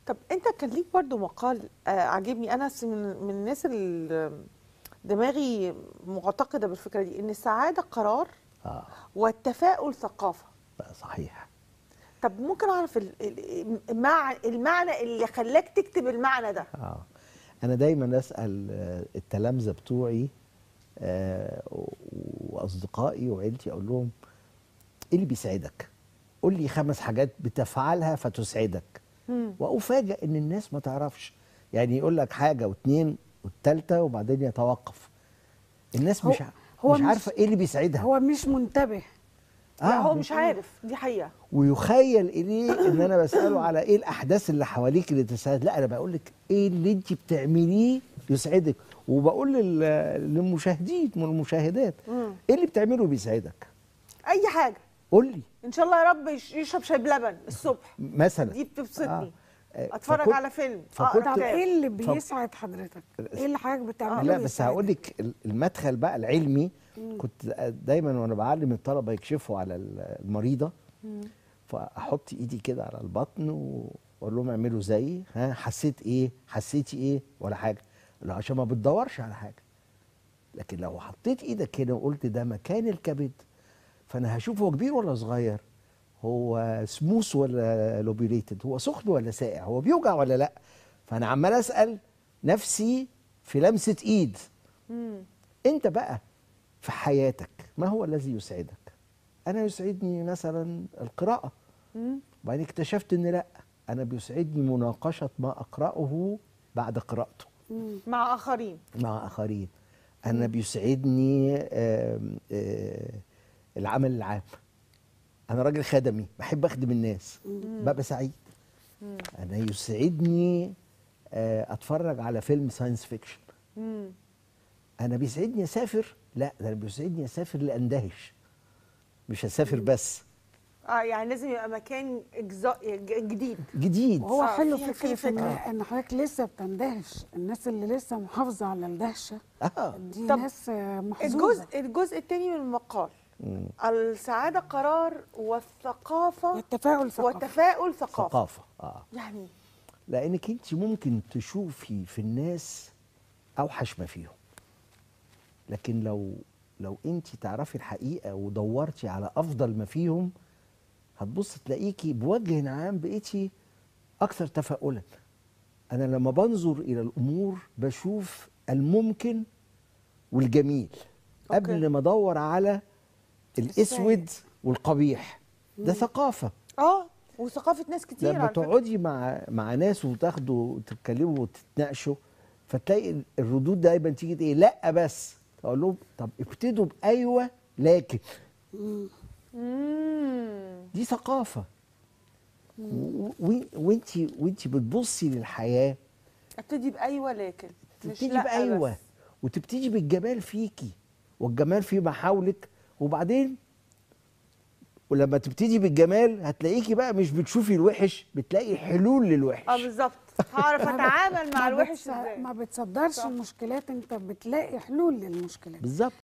طب انت كان ليك برضو مقال آه عاجبني انا س- من, من الناس اللي دماغي معتقده بالفكره دي ان السعاده قرار اه والتفاؤل ثقافه بقى صحيح طب ممكن اعرف ال- ال- المع- المعنى اللي خلاك تكتب المعنى ده اه انا دايما اسال آه، التلامذه بتوعي آه، واصدقائي وعيلتي اقول لهم ايه اللي بيسعدك قول لي خمس حاجات بتفعلها فتسعدك مم. وافاجئ ان الناس ما تعرفش يعني يقول لك حاجه واثنين والثالثه وبعدين يتوقف الناس هو- مش ع- هو مش مش- عارفه ايه اللي بيسعدها هو مش منتبه لا آه، هو مش عارف دي حقيقه ويخيل اليه ان انا بساله على ايه الاحداث اللي حواليك اللي تسعد لا انا بقول لك ايه اللي انت بتعمليه يسعدك وبقول لل- للمشاهدين والمشاهدات مم. ايه اللي بتعمله بيسعدك اي حاجه قول لي ان شاء الله يا رب يش- يشرب شاي بلبن الصبح مثلا دي بتبسطني آه. آه، اتفرج فكنت- على فيلم فكنت- اقرا طب كتاب ايه اللي فب- بيسعد حضرتك؟ ايه اللي حضرتك بتعمله لا بس يسعدك؟ هقول لك المدخل بقى العلمي كنت دايما وانا بعلم الطلبه يكشفوا على المريضه فاحط ايدي كده على البطن واقول لهم اعملوا زيي ها حسيت ايه حسيتي ايه ولا حاجه لا عشان ما بتدورش على حاجه لكن لو حطيت ايدك هنا وقلت ده مكان الكبد فانا هشوف هو كبير ولا صغير هو سموث ولا لوبيليتد هو سخن ولا ساقع هو بيوجع ولا لا فانا عمال اسال نفسي في لمسه ايد مم. انت بقى في حياتك ما هو الذي يسعدك انا يسعدني مثلا القراءه مم. وبعدين اكتشفت ان لا انا بيسعدني مناقشه ما اقراه بعد قراءته مم. مع اخرين مع اخرين انا بيسعدني آم، آه، العمل العام انا راجل خدمي بحب اخدم الناس ببقى سعيد انا يسعدني آه، اتفرج على فيلم ساينس فيكشن مم. انا بيسعدني اسافر لا ده انا بيسعدني اسافر لاندهش مش هسافر بس اه يعني لازم يبقى مكان إجزاء ج- جديد جديد وهو آه، حلو في- في فكره ان فكرة. ان حضرتك لسه بتندهش الناس اللي لسه محافظه على الدهشه اه دي طب ناس آه، محظوظه الجزء الجزء الثاني من المقال مم. السعاده قرار والثقافه التفاؤل ثقافه والتفاؤل ثقافه ثقافه اه يعني لانك انت ممكن تشوفي في الناس اوحش ما فيهم لكن لو لو انت تعرفي الحقيقه ودورتي على افضل ما فيهم هتبص تلاقيكي بوجه عام بقيتي اكثر تفاؤلا انا لما بنظر الى الامور بشوف الممكن والجميل أوكي. قبل ما ادور على الاسود والقبيح ده ثقافه اه وثقافه ناس كتير لما على فكرة. تقعدي مع مع ناس وتاخدوا وتتكلموا وتتناقشوا فتلاقي الردود دايما تيجي ايه لا بس اقول لهم طب ابتدوا بايوه لكن مم. دي ثقافه وانت وانت بتبصي للحياه ابتدي بايوه لكن مش تبتدي لأ بايوه بس. وتبتدي بالجمال فيكي والجمال فيما حولك وبعدين ولما تبتدي بالجمال هتلاقيكي بقى مش بتشوفي الوحش بتلاقي حلول للوحش اه بالظبط هعرف اتعامل مع ما الوحش بتص- ازاي ما بتصدرش صح. المشكلات انت بتلاقي حلول للمشكلات بالظبط